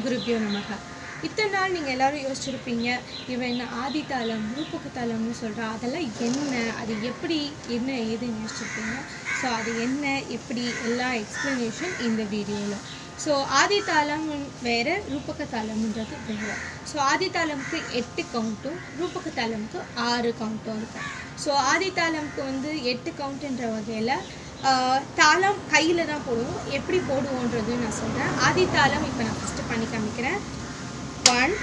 குருபியோ நமக இத்தனை நாள் நீங்கள் எல்லாரும் யோசிச்சிருப்பீங்க இவன் என்ன ஆதித்தாளம் ரூபக தாளம்னு சொல்கிறா அதெல்லாம் என்ன அது எப்படி என்ன ஏதுன்னு யோசிச்சிருப்பீங்க ஸோ அது என்ன எப்படி எல்லா எக்ஸ்ப்ளனேஷன் இந்த வீடியோவில் ஸோ ஆதித்தாளம் வேறு ரூபக தாளம்ன்றது வேறு ஸோ ஆதித்தாளம்க்கு எட்டு கவுண்ட்டும் ரூபக தாளம்க்கு ஆறு கவுண்ட்டும் இருக்கும் ஸோ ஆதித்தாளம்க்கு வந்து எட்டு கவுண்ட்டுன்ற வகையில் தாளம் கையில் தான் போடுவோம் எப்படி போடுவோன்றது நான் சொல்கிறேன் ஆதித்தாளம் இப்போ நான் ஃபஸ்ட்டு பண்ணி காமிக்கிறேன் one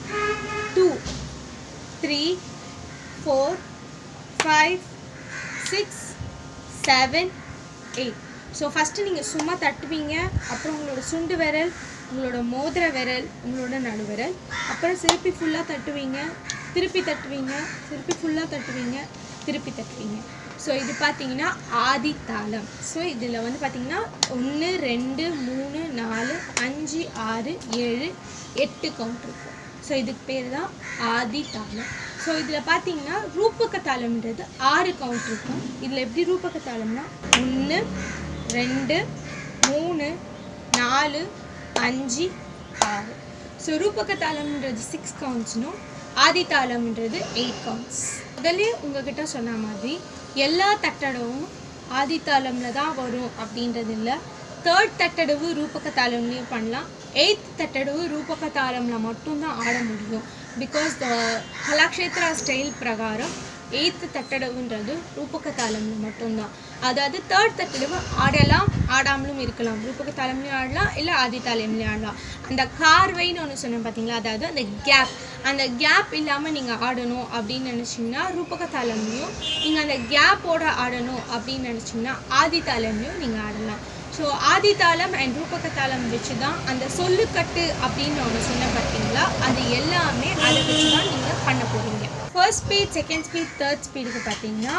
two three four five six seven eight so first நீங்கள் சும்மா தட்டுவீங்க அப்புறம் உங்களோட சுண்டு விரல் உங்களோட மோதிர விரல் உங்களோட நடுவிரல் அப்புறம் திருப்பி ஃபுல்லாக தட்டுவீங்க திருப்பி தட்டுவீங்க திருப்பி ஃபுல்லாக தட்டுவீங்க திருப்பி தட்டுவீங்க ஸோ இது பார்த்தீங்கன்னா ஆதி தாளம் ஸோ இதில் வந்து பார்த்தீங்கன்னா ஒன்று ரெண்டு மூணு நாலு அஞ்சு ஆறு ஏழு எட்டு கவுண்ட் இருக்கும் ஸோ இதுக்கு பேர் தான் ஆதி தாளம் ஸோ இதில் பார்த்தீங்கன்னா ரூபக தாளம்ன்றது ஆறு கவுண்ட் இருக்கும் இதில் எப்படி ரூபக தாளம்னா ஒன்று ரெண்டு மூணு நாலு அஞ்சு ஆறு ஸோ ரூபக தாளம்ன்றது சிக்ஸ் கவுண்ட்ஸ்னும் ஆதி தாளம்ன்றது எயிட் கவுண்ட்ஸ் முதல்ல உங்ககிட்ட சொன்ன மாதிரி எல்லா தட்டடவும் ஆதி தாளமில் தான் வரும் அப்படின்றது இல்லை தேர்ட் தட்டடவு ரூபக தாளம்லேயும் பண்ணலாம் எயித் தட்டடவு ரூபக தாளமில் மட்டும்தான் ஆட முடியும் பிகாஸ் த கலாக்ஷேத்ரா ஸ்டைல் பிரகாரம் எயித்து தட்டடவுன்றது ரூபக தாளம்ல மட்டும்தான் அதாவது தேர்ட் தட்டடவு ஆடலாம் ஆடாமலும் இருக்கலாம் ரூபக தாளம்லையும் ஆடலாம் இல்லை ஆதி தாளம்லையும் ஆடலாம் அந்த கார்வைன்னு ஒன்று சொன்னேன் பார்த்தீங்களா அதாவது அந்த கேப் அந்த கேப் இல்லாமல் நீங்கள் ஆடணும் அப்படின்னு நினச்சிங்கன்னா ரூபக தாளம்லையும் நீங்கள் அந்த கேப்போட ஆடணும் அப்படின்னு நினச்சிங்கன்னா ஆதி தாளம்லையும் நீங்கள் ஆடலாம் ஸோ ஆதி தாளம் அண்ட் ரூபக தாளம் வச்சு தான் அந்த சொல்லுக்கட்டு அப்படின்னு ஒன்று சொன்ன பார்த்தீங்களா அது எல்லாமே அதை வச்சு தான் நீங்கள் பண்ண போகிறீங்க first speed second speed third ஸ்பீடுக்கு பார்த்தீங்கன்னா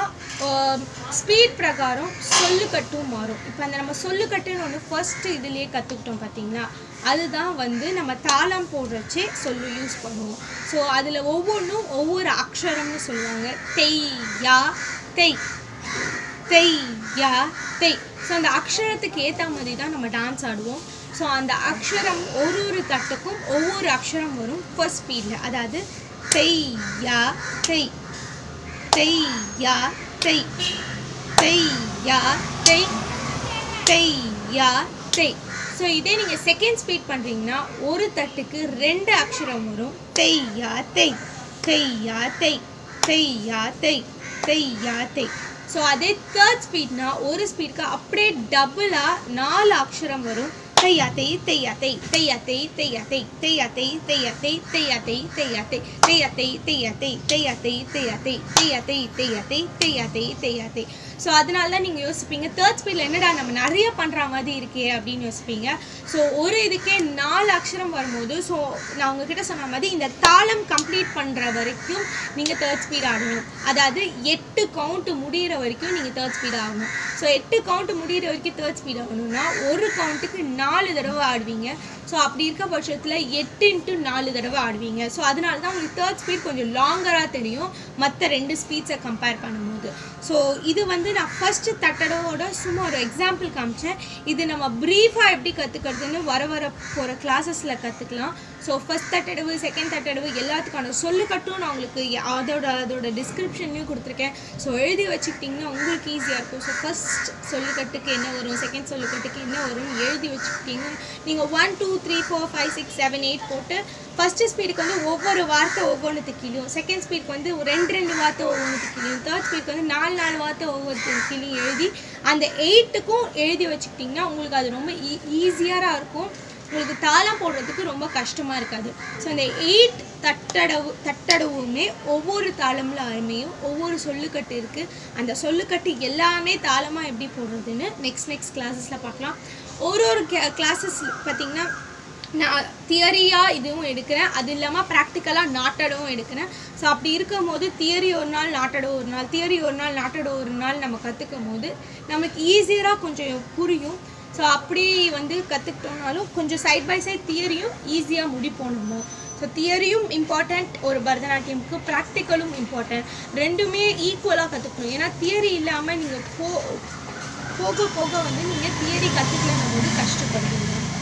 ஸ்பீட் பிரகாரம் சொல்லுக்கட்டும் மாறும் இப்போ அந்த நம்ம சொல்லுக்கட்டுன்னு ஒன்று ஃபர்ஸ்ட் இதுலேயே கற்றுக்கிட்டோம் பார்த்தீங்களா அதுதான் வந்து நம்ம தாளம் போடுறச்சே சொல்லு யூஸ் பண்ணுவோம் ஸோ அதில் ஒவ்வொன்றும் ஒவ்வொரு அக்ஷரம்னு சொல்லுவாங்க தெய் யா தெய் தெய் யா தெய் ஸோ அந்த அக்ஷரத்துக்கு ஏற்ற மாதிரி தான் நம்ம டான்ஸ் ஆடுவோம் ஸோ அந்த அக்ஷரம் ஒரு ஒரு தட்டுக்கும் ஒவ்வொரு அக்ஷரம் வரும் ஃபர்ஸ்ட் ஸ்பீடில் அதாவது தெய் யா தெய் தெய் யா தெய் தெய் யா தெய் தெய் யா தெய் ஸோ இதே நீங்கள் செகண்ட் ஸ்பீட் பண்ணுறீங்கன்னா ஒரு தட்டுக்கு ரெண்டு அக்ஷரம் வரும் தெய் யா தெய் தெய் யா தெய் தெய் யா தெய் தெய் யா தெய் ஸோ அதே தேர்ட் ஸ்பீட்னா ஒரு ஸ்பீடுக்கு அப்படியே டபுளாக நாலு அக்ஷரம் வரும் தையா தெய் தையா தெய் தையா தெய் தையா தெய் தையா தெய் தையா தெய் தையா தெய் தையா தெய் தையா தெய் தையா தெய் தையா தெய் தையா தெய் தையா தெய் தையா தெய் தையா தெய் தையா தெய் ஸோ அதனால தான் நீங்கள் யோசிப்பீங்க தேர்ட் ஸ்பீடில் என்னடா நம்ம நிறைய பண்ணுற மாதிரி இருக்கே அப்படின்னு யோசிப்பீங்க ஸோ ஒரு இதுக்கே நாலு அக்ஷரம் வரும்போது ஸோ நான் உங்ககிட்ட சொன்ன மாதிரி இந்த தாளம் கம்ப்ளீட் பண்ணுற வரைக்கும் நீங்கள் தேர்ட் ஸ்பீட் ஆடணும் அதாவது எட்டு கவுண்ட் முடிகிற வரைக்கும் நீங்கள் தேர்ட் ஸ்பீட் ஆகணும் ஸோ எட்டு கவுண்ட் முடிகிற வரைக்கும் தேர்ட் ஸ்பீட் ஆகணும்னா ஒரு கவுண்ட்டுக்கு நாலு தடவை ஆடுவீங்க ஸோ அப்படி இருக்க பட்சத்தில் எட்டு இன்ட்டு நாலு தடவை ஆடுவீங்க ஸோ அதனால தான் உங்களுக்கு தேர்ட் ஸ்பீட் கொஞ்சம் லாங்கராக தெரியும் மற்ற ரெண்டு ஸ்பீட்ஸை கம்பேர் பண்ணும்போது ஸோ இது வந்து நான் ஃபஸ்ட்டு தட்டடவோட சும்மா ஒரு எக்ஸாம்பிள் காமிச்சேன் இது நம்ம ப்ரீஃபாக எப்படி கற்றுக்கிறதுன்னு வர வர போகிற கிளாஸஸில் கற்றுக்கலாம் ஸோ ஃபஸ்ட் தட்டடவு செகண்ட் தட்டடவு எல்லாத்துக்கான சொல்லுக்கட்டும் நான் உங்களுக்கு அதோட அதோட டிஸ்கிரிப்ஷன்லையும் கொடுத்துருக்கேன் ஸோ எழுதி வச்சுக்கிட்டிங்கன்னா உங்களுக்கு ஈஸியாக இருக்கும் ஸோ ஃபஸ்ட் சொல்லுக்கட்டுக்கு என்ன வரும் செகண்ட் சொல்லுக்கட்டுக்கு என்ன வரும் எழுதி வச்சுக்கிட்டிங்க நீங்கள் one two three four five six seven eight போட்டு ஃபஸ்ட்டு ஸ்பீடுக்கு வந்து ஒவ்வொரு வார்த்தை ஒவ்வொன்றுத்துக்கு கிளியும் செகண்ட் ஸ்பீடுக்கு வந்து ரெண்டு ரெண்டு வார்த்தை ஒவ்வொன்றுத்துக்கு கிளியும் தேர்ட் ஸ்பீடுக்கு வந்து நாலு நாலு வார்த்தை ஒவ்வொரு கிளியும் எழுதி அந்த எயிட்டுக்கும் எழுதி வச்சுக்கிட்டிங்கன்னா உங்களுக்கு அது ரொம்ப ஈ ஈஸியாக இருக்கும் உங்களுக்கு தாளம் போடுறதுக்கு ரொம்ப கஷ்டமாக இருக்காது ஸோ அந்த எயிட் தட்டடவு தட்டடவுமே ஒவ்வொரு தாளம்ல அமையும் ஒவ்வொரு சொல்லுக்கட்டு இருக்குது அந்த சொல்லுக்கட்டு எல்லாமே தாளமாக எப்படி போடுறதுன்னு நெக்ஸ்ட் நெக்ஸ்ட் கிளாஸஸில் பார்க்கலாம் ஒரு ஒரு கிளாஸஸ் பார்த்திங்கன்னா நான் தியரியாக இதுவும் எடுக்கிறேன் அது இல்லாமல் ப்ராக்டிக்கலாக நாட்டடவும் எடுக்கிறேன் ஸோ அப்படி இருக்கும் போது தியரி ஒரு நாள் நாட்டடம் ஒரு நாள் தியரி ஒரு நாள் நாட்டடம் ஒரு நாள் நம்ம கற்றுக்கும் போது நமக்கு ஈஸியராக கொஞ்சம் புரியும் ஸோ அப்படி வந்து கற்றுக்கிட்டோம்னாலும் கொஞ்சம் சைட் பை சைட் தியரியும் ஈஸியாக முடிப்போம் நம்ம ஸோ தியரியும் இம்பார்ட்டண்ட் ஒரு பரதநாட்டியமுக்கு ப்ராக்டிக்கலும் இம்பார்ட்டண்ட் ரெண்டுமே ஈக்குவலாக கற்றுக்கணும் ஏன்னா தியரி இல்லாமல் நீங்கள் போ போக போக வந்து நீங்கள் தியரி கற்றுக்கலன்னும் போது கஷ்டப்படுவீங்க ஸோ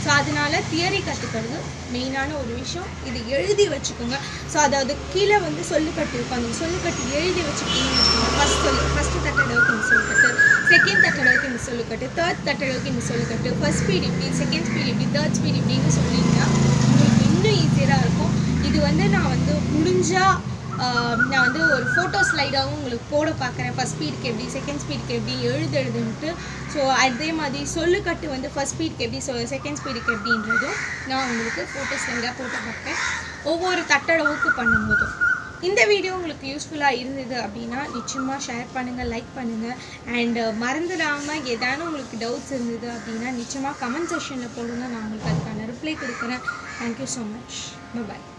ஸோ அதனால தியரி கற்றுக்கிறது மெயினான ஒரு விஷயம் இது எழுதி வச்சுக்கோங்க ஸோ அதாவது கீழே வந்து சொல்லுக்கட்டு இருக்கும் அந்த சொல்லுக்கட்டு எழுதி வச்சுக்கிட்டீங்கன்னு வச்சுக்கோங்க ஃபஸ்ட் சொல்லு ஃபஸ்ட்டு தட்டடவுக்கு இந்த சொல்லுக்கட்டு செகண்ட் தட்டடவுக்கு இந்த சொல்லுக்கட்டு தேர்ட் தட்டடவுக்கு இந்த சொல்லுக்கட்டு ஃபர்ஸ்ட் ஸ்பீட் இப்படி செகண்ட் ஸ்பீட் இப்படி தேர்ட் ஸ்பீட் இப்படின்னு சொன்னீங்கன்னா உங்களுக்கு இன்னும் ஈஸியராக இருக்கும் இது வந்து நான் வந்து முடிஞ்சால் நான் வந்து ஒரு ஃபோட்டோ ஸ்லைடாகவும் உங்களுக்கு போட பார்க்குறேன் ஃபஸ்ட் ஸ்பீடுக்கு எப்படி செகண்ட் ஸ்பீடுக்கு எப்படி எழுது எழுதுன்ட்டு ஸோ அதே மாதிரி சொல்லுக்கட்டு வந்து ஃபஸ்ட் ஸ்பீடுக்கு எப்படி ஸோ செகண்ட் ஸ்பீடுக்கு எப்படின்றதும் நான் உங்களுக்கு ஃபோட்டோ ஸ்லைடாக போட்டு பார்ப்பேன் ஒவ்வொரு தட்டளவுக்கு பண்ணும்போதும் இந்த வீடியோ உங்களுக்கு யூஸ்ஃபுல்லாக இருந்தது அப்படின்னா நிச்சயமாக ஷேர் பண்ணுங்கள் லைக் பண்ணுங்கள் அண்ட் மறந்துடாமல் ஏதானும் உங்களுக்கு டவுட்ஸ் இருந்தது அப்படின்னா நிச்சயமாக கமெண்ட் செஷனில் போடுங்க நான் உங்களுக்கு அதுக்கான ரிப்ளை கொடுக்குறேன் தேங்க்யூ ஸோ மச் பாய்